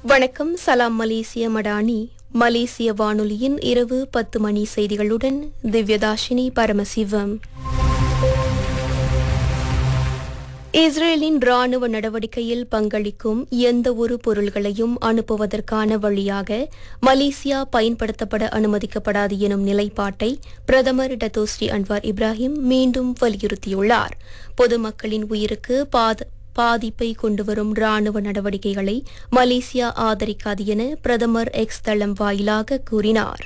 வணக்கம் சலாம் மலேசிய மடானி மலேசிய வானொலியின் இரவு பத்து மணி செய்திகளுடன் திவ்யதாஷினி பரமசிவம் இஸ்ரேலின் ராணுவ நடவடிக்கையில் பங்களிக்கும் எந்த ஒரு பொருள்களையும் அனுப்புவதற்கான வழியாக மலேசியா பயன்படுத்தப்பட அனுமதிக்கப்படாது எனும் நிலைப்பாட்டை பிரதமர் டத்தோஸ்ரீ அன்வார் இப்ராஹிம் மீண்டும் வலியுறுத்தியுள்ளார் பொதுமக்களின் உயிருக்கு பாத பாதிப்பை கொண்டுவரும் ராணுவ நடவடிக்கைகளை மலேசியா ஆதரிக்காது என பிரதமர் எக்ஸ் தளம் வாயிலாக கூறினார்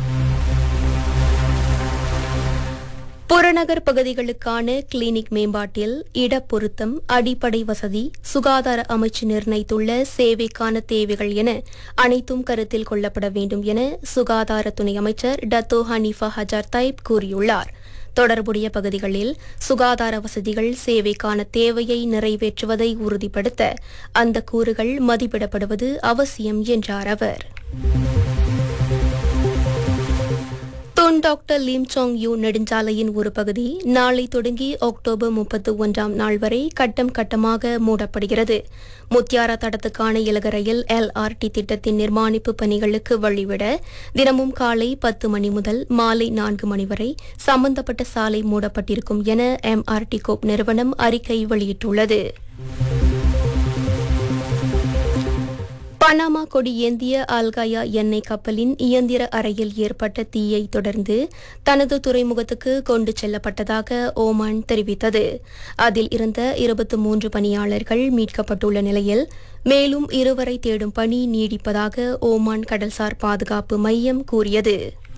புறநகர் பகுதிகளுக்கான கிளினிக் மேம்பாட்டில் இடப்பொருத்தம் அடிப்படை வசதி சுகாதார அமைச்சு நிர்ணயித்துள்ள சேவைக்கான தேவைகள் என அனைத்தும் கருத்தில் கொள்ளப்பட வேண்டும் என சுகாதார துணை அமைச்சர் டத்தோ ஹனீஃபா ஹஜார் தைப் கூறியுள்ளார் தொடர்புடைய பகுதிகளில் சுகாதார வசதிகள் சேவைக்கான தேவையை நிறைவேற்றுவதை உறுதிப்படுத்த அந்த கூறுகள் மதிப்பிடப்படுவது அவசியம் என்றார் அவர் தொன் டாக்டர் லிம் சாங் யூ நெடுஞ்சாலையின் ஒரு பகுதி நாளை தொடங்கி அக்டோபர் முப்பத்து ஒன்றாம் நாள் வரை கட்டம் கட்டமாக மூடப்படுகிறது முத்தியாரா தடத்துக்கான இலக ரயில் எல்ஆர்டி திட்டத்தின் நிர்மாணிப்பு பணிகளுக்கு வழிவிட தினமும் காலை பத்து மணி முதல் மாலை நான்கு மணி வரை சம்பந்தப்பட்ட சாலை மூடப்பட்டிருக்கும் என எம்ஆர்டி கோப் நிறுவனம் அறிக்கை வெளியிட்டுள்ளது பனாமா கொடி ஏந்திய ஆல்காயா எண்ணெய் கப்பலின் இயந்திர அறையில் ஏற்பட்ட தீயை தொடர்ந்து தனது துறைமுகத்துக்கு கொண்டு செல்லப்பட்டதாக ஓமான் தெரிவித்தது அதில் இருந்த இருபத்தி மூன்று பணியாளர்கள் மீட்கப்பட்டுள்ள நிலையில் மேலும் இருவரை தேடும் பணி நீடிப்பதாக ஓமான் கடல்சார் பாதுகாப்பு மையம் கூறியது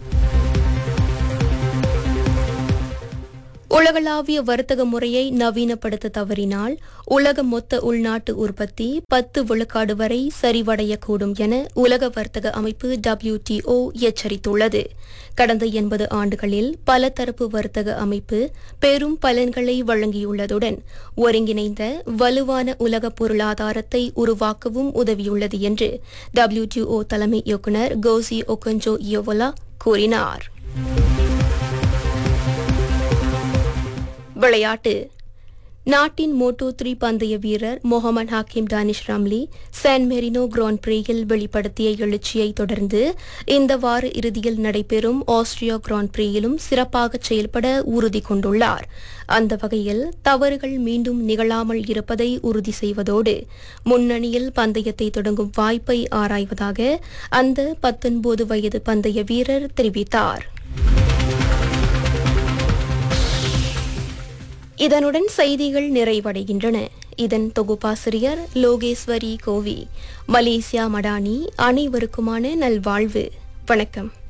உலகளாவிய வர்த்தக முறையை நவீனப்படுத்த தவறினால் உலக மொத்த உள்நாட்டு உற்பத்தி பத்து விழுக்காடு வரை சரிவடையக்கூடும் என உலக வர்த்தக அமைப்பு டபிள்யூடிஓ எச்சரித்துள்ளது கடந்த எண்பது ஆண்டுகளில் பல தரப்பு வர்த்தக அமைப்பு பெரும் பலன்களை வழங்கியுள்ளதுடன் ஒருங்கிணைந்த வலுவான உலக பொருளாதாரத்தை உருவாக்கவும் உதவியுள்ளது என்று டபிள்யூடிஓ தலைமை இயக்குநர் கோசி ஒகஞ்சோ இயோவலா கூறினார் விளையாட்டு நாட்டின் மோட்டோ த்ரீ பந்தய வீரர் Mohamad Hakim Danish Ramli San Marino grand பிரீயில் வெளிப்படுத்திய எழுச்சியை தொடர்ந்து இந்த வார இறுதியில் நடைபெறும் ஆஸ்திரியா கிராண்ட் பிரீயிலும் சிறப்பாக செயல்பட உறுதி கொண்டுள்ளார் அந்த வகையில் தவறுகள் மீண்டும் நிகழாமல் இருப்பதை உறுதி செய்வதோடு முன்னணியில் பந்தயத்தை தொடங்கும் வாய்ப்பை ஆராய்வதாக அந்த பத்தொன்பது வயது பந்தய வீரர் தெரிவித்தார் இதனுடன் செய்திகள் நிறைவடைகின்றன இதன் தொகுப்பாசிரியர் லோகேஸ்வரி கோவி மலேசியா மடானி அனைவருக்குமான நல்வாழ்வு வணக்கம்